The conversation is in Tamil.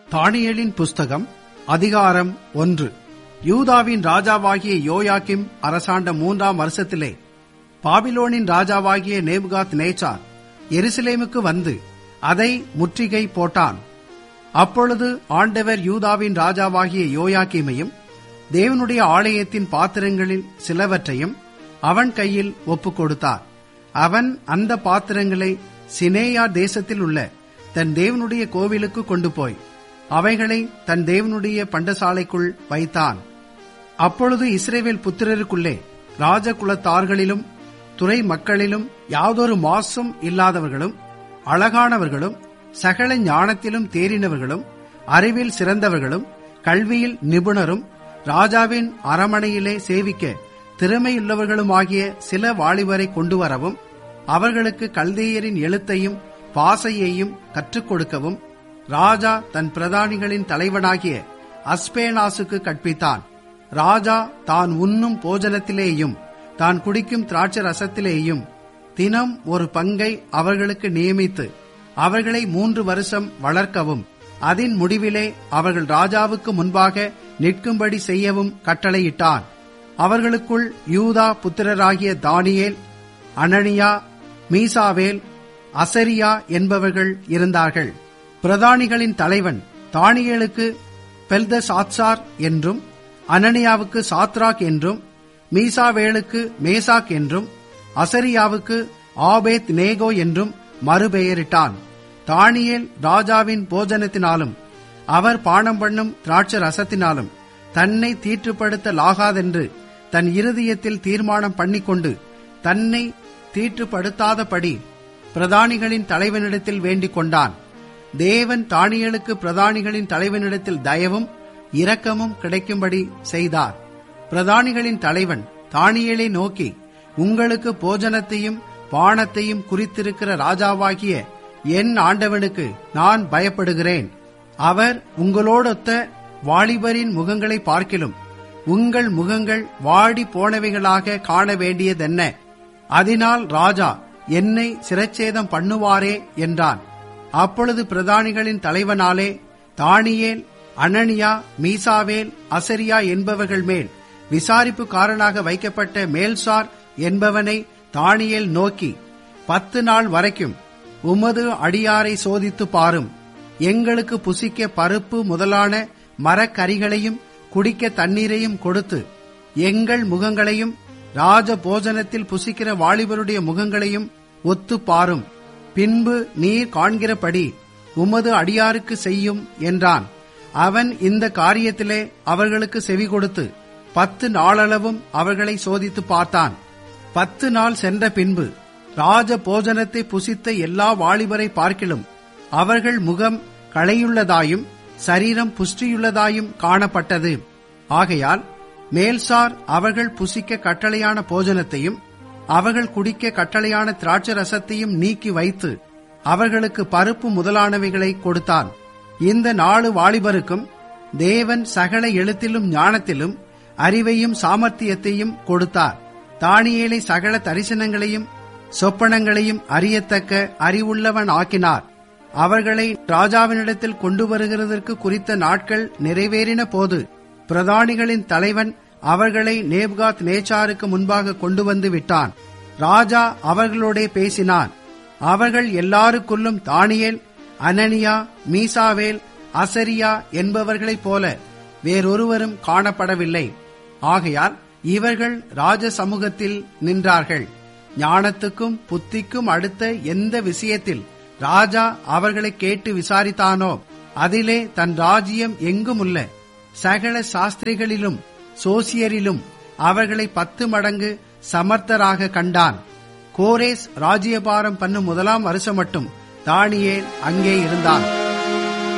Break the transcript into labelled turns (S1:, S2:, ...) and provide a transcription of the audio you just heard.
S1: தானியேலின் புஸ்தகம் அதிகாரம் ஒன்று யூதாவின் ராஜாவாகிய யோயாக்கிம் அரசாண்ட மூன்றாம் வருஷத்திலே பாபிலோனின் ராஜாவாகிய நேபுகாத் நேச்சார் எருசலேமுக்கு வந்து அதை முற்றுகை போட்டான் அப்பொழுது ஆண்டவர் யூதாவின் ராஜாவாகிய யோயாக்கிமையும் தேவனுடைய ஆலயத்தின் பாத்திரங்களில் சிலவற்றையும் அவன் கையில் ஒப்புக் கொடுத்தார் அவன் அந்த பாத்திரங்களை சினேயா தேசத்தில் உள்ள தன் தேவனுடைய கோவிலுக்கு கொண்டு போய் அவைகளை தன் தேவனுடைய பண்டசாலைக்குள் வைத்தான் அப்பொழுது இஸ்ரேவேல் புத்திரருக்குள்ளே ராஜகுலத்தார்களிலும் துறை மக்களிலும் யாதொரு மாசும் இல்லாதவர்களும் அழகானவர்களும் சகல ஞானத்திலும் தேறினவர்களும் அறிவில் சிறந்தவர்களும் கல்வியில் நிபுணரும் ராஜாவின் அரமனையிலே சேவிக்க திறமையுள்ளவர்களுமாகிய சில வாலிபரை கொண்டு வரவும் அவர்களுக்கு கல்தேயரின் எழுத்தையும் பாசையையும் கற்றுக் கொடுக்கவும் ராஜா தன் பிரதானிகளின் தலைவனாகிய அஸ்பேனாசுக்கு கற்பித்தான் ராஜா தான் உண்ணும் போஜனத்திலேயும் தான் குடிக்கும் திராட்சை ரசத்திலேயும் தினம் ஒரு பங்கை அவர்களுக்கு நியமித்து அவர்களை மூன்று வருஷம் வளர்க்கவும் அதன் முடிவிலே அவர்கள் ராஜாவுக்கு முன்பாக நிற்கும்படி செய்யவும் கட்டளையிட்டான் அவர்களுக்குள் யூதா புத்திரராகிய தானியேல் அனனியா மீசாவேல் அசரியா என்பவர்கள் இருந்தார்கள் பிரதானிகளின் தலைவன் தானியேலுக்கு பெல்தசாத்சார் என்றும் அனனியாவுக்கு சாத்ராக் என்றும் மீசாவேலுக்கு மேசாக் என்றும் அசரியாவுக்கு ஆபேத் நேகோ என்றும் மறுபெயரிட்டான் தானியேல் ராஜாவின் போஜனத்தினாலும் அவர் பானம் பண்ணும் திராட்சை ரசத்தினாலும் தன்னை தீற்றுப்படுத்தலாகாதென்று தன் இருதயத்தில் தீர்மானம் பண்ணிக்கொண்டு தன்னை தீற்றுப்படுத்தாதபடி பிரதானிகளின் தலைவனிடத்தில் வேண்டிக் கொண்டான் தேவன் தானியலுக்கு பிரதானிகளின் தலைவனிடத்தில் தயவும் இரக்கமும் கிடைக்கும்படி செய்தார் பிரதானிகளின் தலைவன் தானியலை நோக்கி உங்களுக்கு போஜனத்தையும் பானத்தையும் குறித்திருக்கிற ராஜாவாகிய என் ஆண்டவனுக்கு நான் பயப்படுகிறேன் அவர் உங்களோடொத்த வாலிபரின் முகங்களை பார்க்கிலும் உங்கள் முகங்கள் வாடி போனவைகளாக காண வேண்டியதென்ன அதனால் ராஜா என்னை சிரச்சேதம் பண்ணுவாரே என்றான் அப்பொழுது பிரதானிகளின் தலைவனாலே தானியேல் அனனியா மீசாவேல் அசரியா என்பவர்கள் மேல் விசாரிப்புக்காரனாக வைக்கப்பட்ட மேல்சார் என்பவனை தானியேல் நோக்கி பத்து நாள் வரைக்கும் உமது அடியாரை சோதித்து பாரும் எங்களுக்கு புசிக்க பருப்பு முதலான மரக்கரிகளையும் குடிக்க தண்ணீரையும் கொடுத்து எங்கள் முகங்களையும் ராஜ போஜனத்தில் புசிக்கிற வாலிபருடைய முகங்களையும் ஒத்து பாரும் பின்பு நீர் காண்கிறபடி உமது அடியாருக்கு செய்யும் என்றான் அவன் இந்த காரியத்திலே அவர்களுக்கு செவி கொடுத்து பத்து நாளளவும் அவர்களை சோதித்து பார்த்தான் பத்து நாள் சென்ற பின்பு ராஜ போஜனத்தை புசித்த எல்லா வாலிபரை பார்க்கிலும் அவர்கள் முகம் களையுள்ளதாயும் சரீரம் புஷ்டியுள்ளதாயும் காணப்பட்டது ஆகையால் மேல்சார் அவர்கள் புசிக்க கட்டளையான போஜனத்தையும் அவர்கள் குடிக்க கட்டளையான திராட்சை ரசத்தையும் நீக்கி வைத்து அவர்களுக்கு பருப்பு முதலானவைகளை கொடுத்தான் இந்த நாலு வாலிபருக்கும் தேவன் சகல எழுத்திலும் ஞானத்திலும் அறிவையும் சாமர்த்தியத்தையும் கொடுத்தார் தானியேலை சகல தரிசனங்களையும் சொப்பனங்களையும் அறியத்தக்க அறிவுள்ளவன் ஆக்கினார் அவர்களை ராஜாவினிடத்தில் கொண்டு வருகிறதற்கு குறித்த நாட்கள் நிறைவேறின போது பிரதானிகளின் தலைவன் அவர்களை நேப்காத் நேச்சாருக்கு முன்பாக கொண்டு வந்து விட்டான் ராஜா அவர்களோடே பேசினான் அவர்கள் எல்லாருக்குள்ளும் தானியேல் அனனியா மீசாவேல் அசரியா என்பவர்களைப் போல வேறொருவரும் காணப்படவில்லை ஆகையால் இவர்கள் ராஜ சமூகத்தில் நின்றார்கள் ஞானத்துக்கும் புத்திக்கும் அடுத்த எந்த விஷயத்தில் ராஜா அவர்களை கேட்டு விசாரித்தானோ அதிலே தன் ராஜ்யம் எங்கும் உள்ள சகல சாஸ்திரிகளிலும் சோசியரிலும் அவர்களை பத்து மடங்கு சமர்த்தராக கண்டான் கோரேஸ் ராஜ்யபாரம் பண்ணும் முதலாம் வருஷம் மட்டும் தானியேல் அங்கே இருந்தான்